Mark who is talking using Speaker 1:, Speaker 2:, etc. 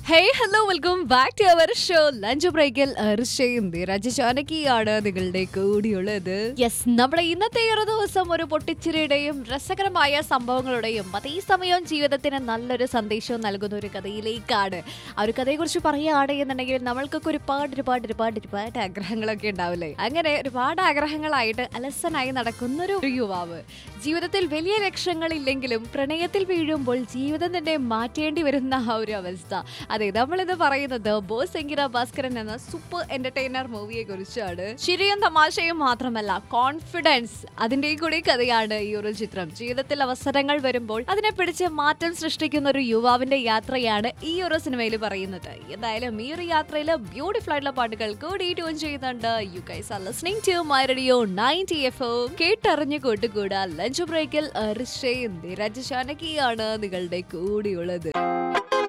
Speaker 1: hey hello welcome back to our show lunch ബ്രേക്കിൽ അർഷയും നിരജ ചാനകിയാണ് നിങ്ങളുടെ കൂടിയുള്ളത് യെസ് നമ്മുടെ ഇന്നത്തെ ഈ ഒരു ദിവസം ഒരു പൊട്ടിച്ചിരിയുടെയും രസകരമായ സംഭവങ്ങളുടെയും അതേസമയം ജീവിതത്തിന് നല്ലൊരു സന്ദേശവും നൽകുന്ന ഒരു കഥയിലേക്കാണ് ആ ഒരു കഥയെക്കുറിച്ച് പറയുകയാണ് എന്നുണ്ടെങ്കിൽ നമ്മൾക്കൊക്കെ ഒരുപാട് ഒരുപാട് ഒരുപാട് ഒരുപാട് ആഗ്രഹങ്ങളൊക്കെ ഉണ്ടാവില്ലേ അങ്ങനെ ഒരുപാട് ആഗ്രഹങ്ങളായിട്ട് അലസനായി നടക്കുന്ന ഒരു ഒരു യുവാവ് ജീവിതത്തിൽ വലിയ ലക്ഷ്യങ്ങളില്ലെങ്കിലും പ്രണയത്തിൽ വീഴുമ്പോൾ ജീവിതം തന്നെ മാറ്റേണ്ടി വരുന്ന ആ ഒരു അവസ്ഥ അതെ നമ്മളിത് പറയുന്നത് ബോസ് എങ്കിര ഭാസ്കരൻ എന്ന സൂപ്പർ എന്റർടൈനർ മൂവിയെ കുറിച്ചാണ് ശരിയും തമാശയും മാത്രമല്ല കോൺഫിഡൻസ് അതിന്റെ കൂടി കഥയാണ് ഈ ഒരു ചിത്രം ജീവിതത്തിൽ അവസരങ്ങൾ വരുമ്പോൾ അതിനെ പിടിച്ച് മാറ്റം സൃഷ്ടിക്കുന്ന ഒരു യുവാവിന്റെ യാത്രയാണ് ഈ ഒരു സിനിമയിൽ പറയുന്നത് എന്തായാലും ഈ ഒരു യാത്രയിൽ ബ്യൂട്ടിഫുൾ ആയിട്ടുള്ള പാട്ടുകൾ കൂടി ട്യൂൺ ചെയ്യുന്നുണ്ട് you guys are listening to my radio 90 F കേട്ടറിഞ്ഞു കൂട്ടുകൂടാ ലഞ്ച് ബ്രേക്കിൽ അർഷയും നിരജ് ശാനകിയാണ് നിങ്ങളുടെ കൂടിയുള്ളത്